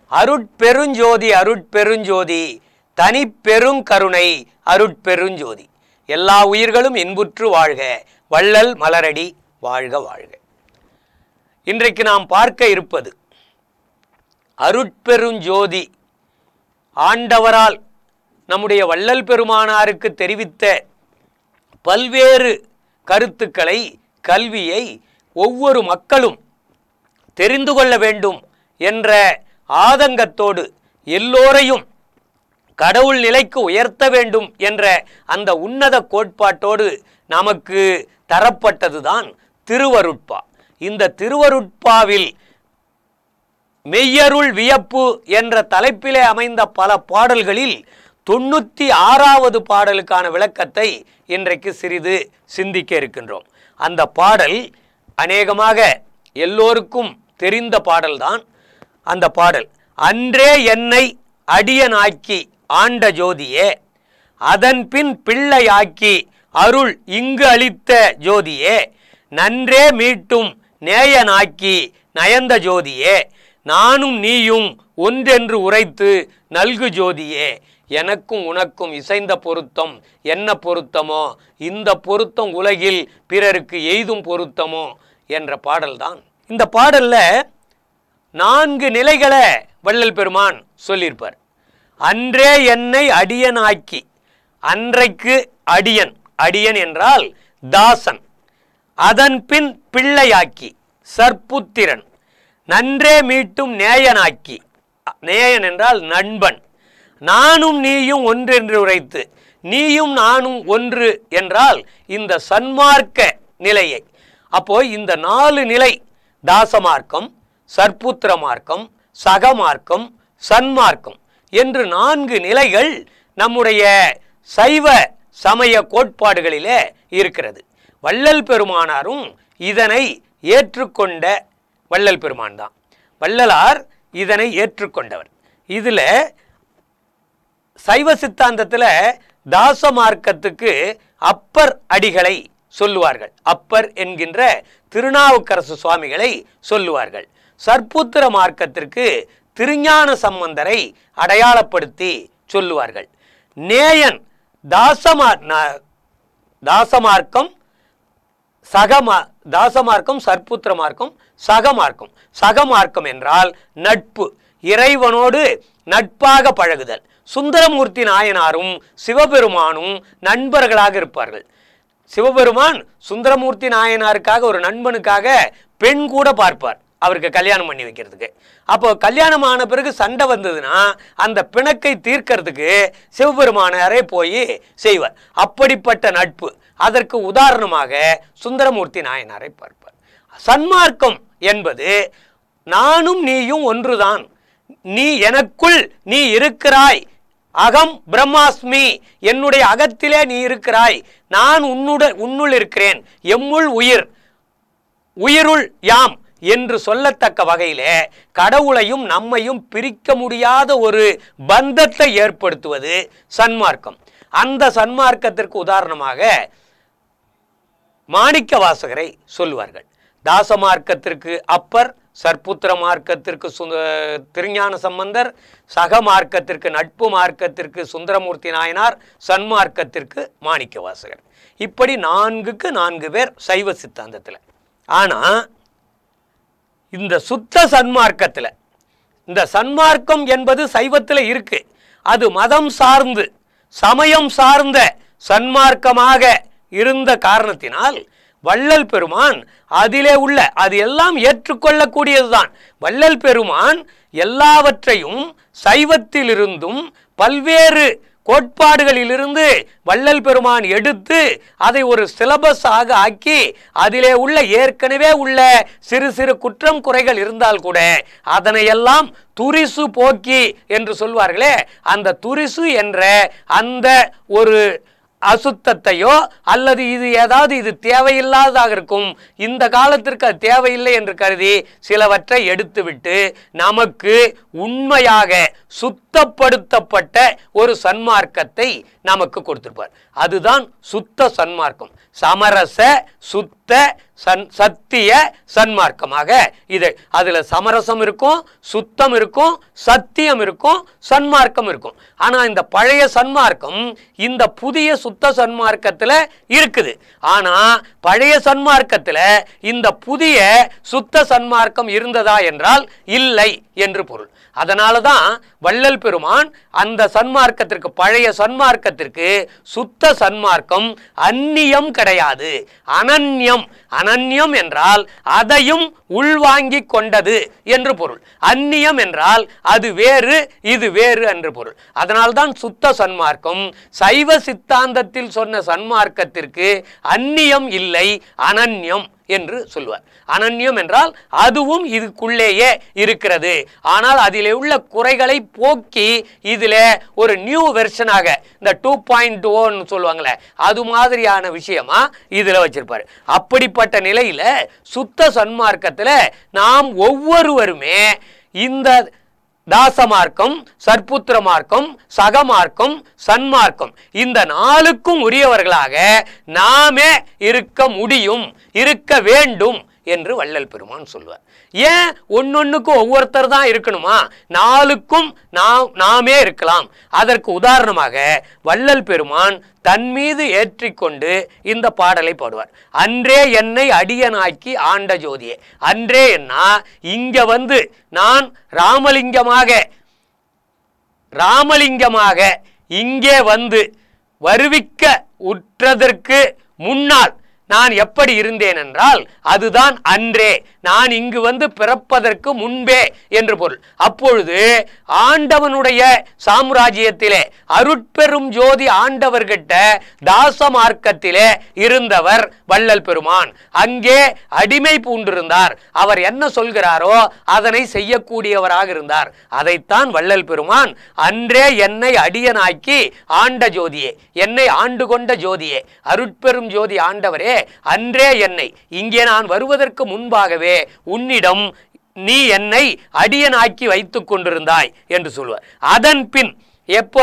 அருட்பெருஞ்சோதி அருட்பெருஞ்சோதி தனி பெருங்கருணை அருட்பெருஞ்சோதி எல்லா உயிர்களும் இன்புற்று வாழ்க வள்ளல் மலரடி வாழ்க வாழ்க இன்றைக்கு நாம் பார்க்க இருப்பது அருட்பெருஞ்சோதி ஆண்டவரால் நம்முடைய வள்ளல் பெருமானாருக்கு தெரிவித்த பல்வேறு கருத்துக்களை கல்வியை ஒவ்வொரு மக்களும் தெரிந்து கொள்ள வேண்டும் என்ற ஆதங்கத்தோடு எல்லோரையும் கடவுள் நிலைக்கு உயர்த்த வேண்டும் என்ற அந்த உன்னத கோட்பாட்டோடு நமக்கு தரப்பட்டதுதான் திருவருட்பா இந்த திருவருட்பாவில் மெய்யருள் வியப்பு என்ற தலைப்பிலே அமைந்த பல பாடல்களில் தொண்ணூற்றி ஆறாவது பாடலுக்கான விளக்கத்தை இன்றைக்கு சிறிது சிந்திக்க இருக்கின்றோம் அந்த பாடல் அநேகமாக எல்லோருக்கும் தெரிந்த பாடல்தான் அந்த பாடல் அன்றே என்னை அடியனாக்கி ஆண்ட ஜோதியே அதன்பின் பிள்ளையாக்கி அருள் இங்கு அளித்த ஜோதியே நன்றே மீட்டும் நேயனாக்கி நயந்த ஜோதியே நானும் நீயும் ஒன்றென்று உரைத்து நல்கு ஜோதியே எனக்கும் உனக்கும் இசைந்த பொருத்தம் என்ன பொருத்தமோ இந்த பொருத்தம் உலகில் பிறருக்கு எய்தும் பொருத்தமோ என்ற பாடல்தான் இந்த பாடல்ல நான்கு நிலைகளை வள்ளல் பெருமான் சொல்லியிருப்பார் அன்றே என்னை அடியனாக்கி அன்றைக்கு அடியன் அடியன் என்றால் தாசன் அதன் பின் பிள்ளையாக்கி சற்புத்திரன் நன்றே மீட்டும் நேயனாக்கி நேயன் என்றால் நண்பன் நானும் நீயும் ஒன்றென்று உரைத்து நீயும் நானும் ஒன்று என்றால் இந்த சன்மார்க்க நிலையை அப்போ இந்த நாலு நிலை தாசமார்க்கம் சற்புத்திர மார்க்கம் சகமார்க்கம் சன்மார்க்கம் என்று நான்கு நிலைகள் நம்முடைய சைவ சமய கோட்பாடுகளிலே இருக்கிறது வள்ளல் பெருமானாரும் இதனை ஏற்றுக்கொண்ட வள்ளல் பெருமான் தான் வள்ளலார் இதனை ஏற்றுக்கொண்டவர் இதில் சைவ சித்தாந்தத்தில் தாச மார்க்கத்துக்கு அப்பர் அடிகளை சொல்லுவார்கள் அப்பர் என்கின்ற திருநாவுக்கரசு சுவாமிகளை சொல்லுவார்கள் சற்புத்திர மார்க்கத்திற்கு திருஞான சம்பந்தரை அடையாளப்படுத்தி சொல்லுவார்கள் நேயன் தாசமா ந- தாசமார்க்கம் சகமா தாசமார்க்கம் சற்புத்திர மார்க்கம் சகமார்க்கம் சகமார்க்கம் என்றால் நட்பு இறைவனோடு நட்பாக பழகுதல் சுந்தரமூர்த்தி நாயனாரும் சிவபெருமானும் நண்பர்களாக இருப்பார்கள் சிவபெருமான் சுந்தரமூர்த்தி நாயனாருக்காக ஒரு நண்பனுக்காக பெண் கூட பார்ப்பார் அவருக்கு கல்யாணம் பண்ணி வைக்கிறதுக்கு அப்போ கல்யாணம் ஆன பிறகு சண்டை வந்ததுன்னா அந்த பிணக்கை தீர்க்கறதுக்கு சிவபெருமானாரே போய் செய்வார் அப்படிப்பட்ட நட்பு அதற்கு உதாரணமாக சுந்தரமூர்த்தி நாயனாரை பார்ப்பார் சன்மார்க்கம் என்பது நானும் நீயும் ஒன்றுதான் நீ எனக்குள் நீ இருக்கிறாய் அகம் பிரம்மாஸ்மி என்னுடைய அகத்திலே நீ இருக்கிறாய் நான் உன்னுட உன்னுள் இருக்கிறேன் எம்முள் உயிர் உயிருள் யாம் என்று சொல்லத்தக்க வகையிலே கடவுளையும் நம்மையும் பிரிக்க முடியாத ஒரு பந்தத்தை ஏற்படுத்துவது சன்மார்க்கம் அந்த சன்மார்க்கத்திற்கு உதாரணமாக மாணிக்க வாசகரை சொல்லுவார்கள் தாச மார்க்கத்திற்கு அப்பர் சற்புத்திர மார்க்கத்திற்கு சுந்த திருஞான சம்பந்தர் சக மார்க்கத்திற்கு நட்பு மார்க்கத்திற்கு சுந்தரமூர்த்தி நாயனார் சன்மார்க்கத்திற்கு மாணிக்க வாசகர் இப்படி நான்குக்கு நான்கு பேர் சைவ சித்தாந்தத்தில் ஆனால் இந்த சுத்த சன்மார்க்கத்தில் இந்த சன்மார்க்கம் என்பது சைவத்தில் இருக்கு அது மதம் சார்ந்து சமயம் சார்ந்த சன்மார்க்கமாக இருந்த காரணத்தினால் வள்ளல் பெருமான் அதிலே உள்ள அது எல்லாம் ஏற்றுக்கொள்ளக்கூடியதுதான் வள்ளல் பெருமான் எல்லாவற்றையும் சைவத்திலிருந்தும் பல்வேறு கோட்பாடுகளிலிருந்து வள்ளல் பெருமான் எடுத்து அதை ஒரு சிலபஸாக ஆக்கி அதிலே உள்ள ஏற்கனவே உள்ள சிறு சிறு குற்றம் குறைகள் இருந்தால் கூட அதனையெல்லாம் துரிசு போக்கி என்று சொல்வார்களே அந்த துரிசு என்ற அந்த ஒரு அசுத்தத்தையோ அல்லது இது ஏதாவது இது தேவையில்லாததாக இருக்கும் இந்த காலத்திற்கு அது தேவையில்லை என்று கருதி சிலவற்றை எடுத்துவிட்டு நமக்கு உண்மையாக சுத்தப்படுத்தப்பட்ட ஒரு சன்மார்க்கத்தை நமக்கு கொடுத்திருப்பார் அதுதான் சுத்த சன்மார்க்கம் சமரச சுத்த சன் சத்திய சன்மார்க்கமாக இது அதுல சமரசம் இருக்கும் சுத்தம் இருக்கும் சத்தியம் இருக்கும் சன்மார்க்கம் இருக்கும் ஆனா இந்த பழைய சன்மார்க்கம் இந்த புதிய சுத்த சன்மார்க்கத்துல இருக்குது ஆனா பழைய சன்மார்க்கத்துல இந்த புதிய சுத்த சன்மார்க்கம் இருந்ததா என்றால் இல்லை என்று பொருள் அதனால தான் வள்ளல் பெருமான் அந்த சன்மார்க்கத்திற்கு பழைய சன்மார்க்கத்திற்கு சுத்த சன்மார்க்கம் அந்நியம் கிடையாது அனன்யம் அனன்யம் என்றால் அதையும் உள்வாங்கிக் கொண்டது என்று பொருள் அந்நியம் என்றால் அது வேறு இது வேறு என்று பொருள் அதனால்தான் சுத்த சன்மார்க்கம் சைவ சித்தாந்தத்தில் சொன்ன சன்மார்க்கத்திற்கு அந்நியம் இல்லை அனன்யம் என்று சொல்லுவார் அனன்யம் என்றால் அதுவும் இதுக்குள்ளேயே இருக்கிறது ஆனால் அதிலே உள்ள குறைகளை போக்கி இதில் ஒரு நியூ வெர்ஷனாக இந்த டூ பாயிண்ட் ஓன்னு சொல்லுவாங்களே அது மாதிரியான விஷயமா இதில் வச்சிருப்பாரு அப்படிப்பட்ட நிலையில சுத்த சன்மார்க்கத்தில் நாம் ஒவ்வொருவருமே இந்த தாசமார்க்கம் சற்புத்திர மார்க்கம் சகமார்க்கம் சன்மார்க்கம் இந்த நாளுக்கும் உரியவர்களாக நாமே இருக்க முடியும் இருக்க வேண்டும் என்று வள்ளல் பெருமான் சொல்லுவார் ஏன் ஒன்னொன்னுக்கும் ஒவ்வொருத்தர் தான் இருக்கணுமா நாளுக்கும் நாம் நாமே இருக்கலாம் அதற்கு உதாரணமாக வள்ளல் பெருமான் தன் மீது ஏற்றிக்கொண்டு இந்த பாடலை பாடுவார் அன்றே என்னை அடியனாக்கி ஆண்ட ஜோதியே அன்றே என்ன இங்க வந்து நான் ராமலிங்கமாக ராமலிங்கமாக இங்கே வந்து வருவிக்க உற்றதற்கு முன்னால் நான் எப்படி இருந்தேன் என்றால் அதுதான் அன்றே நான் இங்கு வந்து பிறப்பதற்கு முன்பே என்று பொருள் அப்பொழுது ஆண்டவனுடைய சாம்ராஜ்யத்திலே அருட்பெரும் ஜோதி ஆண்டவர்கிட்ட தாச மார்க்கத்திலே இருந்தவர் வள்ளல் பெருமான் அங்கே அடிமை பூண்டிருந்தார் அவர் என்ன சொல்கிறாரோ அதனை செய்யக்கூடியவராக இருந்தார் அதைத்தான் வள்ளல் பெருமான் அன்றே என்னை அடியனாக்கி ஆண்ட ஜோதியே என்னை ஆண்டு கொண்ட ஜோதியே அருட்பெரும் ஜோதி ஆண்டவரே அன்றே என்னை இங்கே நான் வருவதற்கு முன்பாகவே உன்னிடம் நீ என்னை அடியனாக்கி வைத்துக் கொண்டிருந்தாய் என்று சொல்வார் அதன் பின் எப்போ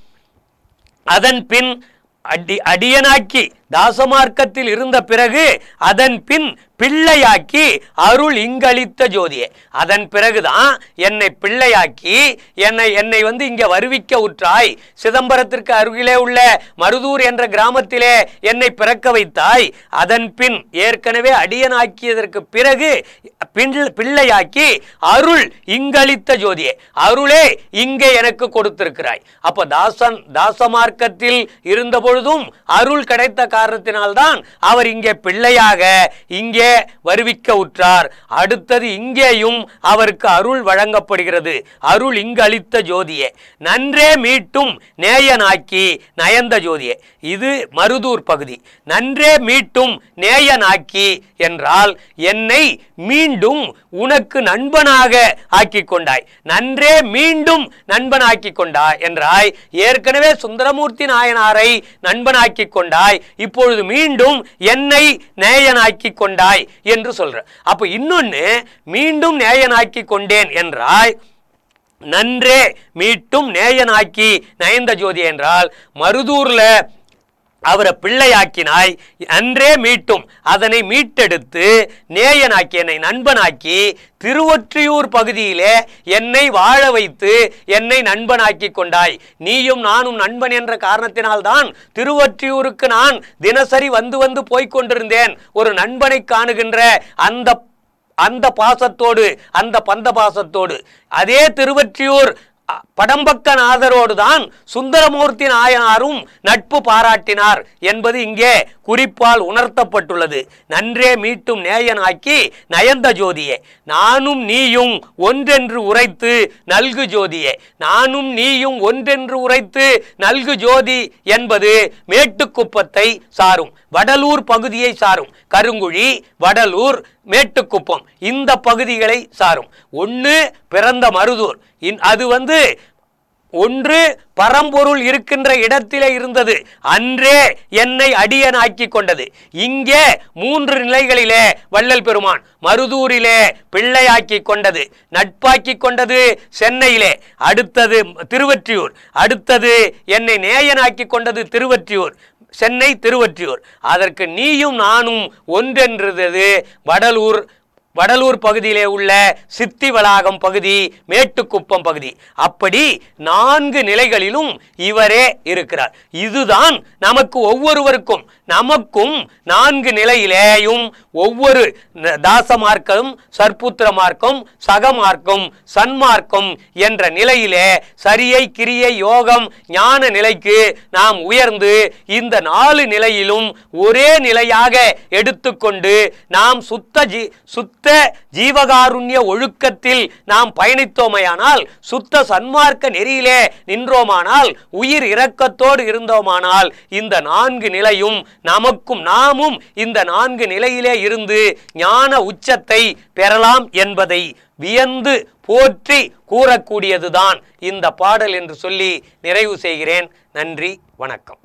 அதன் பின் அடி அடியனாக்கி தாசமார்க்கத்தில் இருந்த பிறகு அதன் பின் பிள்ளையாக்கி அருள் இங்களித்த ஜோதியே அதன் பிறகுதான் என்னை பிள்ளையாக்கி என்னை என்னை வந்து இங்கே வருவிக்க உற்றாய் சிதம்பரத்திற்கு அருகிலே உள்ள மருதூர் என்ற கிராமத்திலே என்னை பிறக்க வைத்தாய் அதன் பின் ஏற்கனவே அடியனாக்கியதற்கு பிறகு பின்- பிள்ளையாக்கி அருள் இங்களித்த ஜோதியே அருளே இங்கே எனக்கு கொடுத்திருக்கிறாய் அப்ப தாசன் தாசமார்க்கத்தில் இருந்த பொழுதும் அருள் கிடைத்த காரணத்தினால்தான் அவர் இங்கே பிள்ளையாக இங்கே வருவிக்க உற்றார் அடுத்தது இங்கேயும் அவருக்கு அருள் வழங்கப்படுகிறது அருள் இங்கு அளித்த ஜோதியே நன்றே மீட்டும் நேயனாக்கி நயந்த ஜோதியே இது மருதூர் பகுதி நன்றே மீட்டும் நேயனாக்கி என்றால் என்னை மீண்டும் உனக்கு நண்பனாக ஆக்கி கொண்டாய் நன்றே மீண்டும் நண்பனாக்கி கொண்டாய் என்றாய் ஏற்கனவே சுந்தரமூர்த்தி நாயனாரை நண்பனாக்கி கொண்டாய் இப்பொழுது மீண்டும் என்னை நேயனாக்கி கொண்டாய் என்று சொல்ற அப்ப இன்னொன்னு மீண்டும் நேயனாக்கி கொண்டேன் என்றாய் நன்றே மீட்டும் நேயனாக்கி நயந்த ஜோதி என்றால் மருதூர்ல அவரை பிள்ளையாக்கினாய் அன்றே மீட்டும் அதனை மீட்டெடுத்து நேயனாக்கி என்னை நண்பனாக்கி திருவொற்றியூர் பகுதியிலே என்னை வாழ வைத்து என்னை நண்பனாக்கி கொண்டாய் நீயும் நானும் நண்பன் என்ற காரணத்தினால்தான் திருவொற்றியூருக்கு நான் தினசரி வந்து வந்து போய்க் கொண்டிருந்தேன் ஒரு நண்பனை காணுகின்ற அந்த அந்த பாசத்தோடு அந்த பந்த பாசத்தோடு அதே திருவற்றியூர் அ, படம்பக்கநாதரோடு தான் சுந்தரமூர்த்தி நாயனாரும் நட்பு பாராட்டினார் என்பது இங்கே குறிப்பால் உணர்த்தப்பட்டுள்ளது நன்றே மீட்டும் நேயனாக்கி நயந்த ஜோதியே நானும் நீயும் ஒன்றென்று உரைத்து நல்கு ஜோதியே நானும் நீயும் ஒன்றென்று உரைத்து நல்கு ஜோதி என்பது மேட்டுக்குப்பத்தை சாரும் வடலூர் பகுதியை சாரும் கருங்குழி வடலூர் மேட்டுக்குப்பம் இந்த பகுதிகளை சாரும் ஒன்று பிறந்த மருதூர் இன் அது வந்து ஒன்று பரம்பொருள் இருக்கின்ற இடத்திலே இருந்தது அன்றே என்னை அடியனாக்கி கொண்டது இங்கே மூன்று நிலைகளிலே வள்ளல் பெருமான் மருதூரிலே பிள்ளையாக்கி கொண்டது நட்பாக்கி கொண்டது சென்னையிலே அடுத்தது திருவற்றியூர் அடுத்தது என்னை நேயனாக்கி கொண்டது திருவற்றியூர் சென்னை திருவற்றியூர் அதற்கு நீயும் நானும் ஒன்றென்றது வடலூர் வடலூர் பகுதியிலே உள்ள சித்தி வளாகம் பகுதி மேட்டுக்குப்பம் பகுதி அப்படி நான்கு நிலைகளிலும் இவரே இருக்கிறார் இதுதான் நமக்கு ஒவ்வொருவருக்கும் நமக்கும் நான்கு நிலையிலேயும் ஒவ்வொரு ந- தாச மார்க்கம் சற்புத்திர மார்க்கம் சகமார்க்கம் சன்மார்க்கம் என்ற நிலையிலே சரியை கிரியை யோகம் ஞான நிலைக்கு நாம் உயர்ந்து இந்த நாலு நிலையிலும் ஒரே நிலையாக எடுத்துக்கொண்டு நாம் சுத்த ஜீ சுத்த ஜீவகாருண்ய ஒழுக்கத்தில் நாம் பயணித்தோமையானால் சுத்த சன்மார்க்க நெறியிலே நின்றோமானால் உயிர் இரக்கத்தோடு இருந்தோமானால் இந்த நான்கு நிலையும் நமக்கும் நாமும் இந்த நான்கு நிலையிலே இருந்து ஞான உச்சத்தை பெறலாம் என்பதை வியந்து போற்றி கூறக்கூடியதுதான் இந்த பாடல் என்று சொல்லி நிறைவு செய்கிறேன் நன்றி வணக்கம்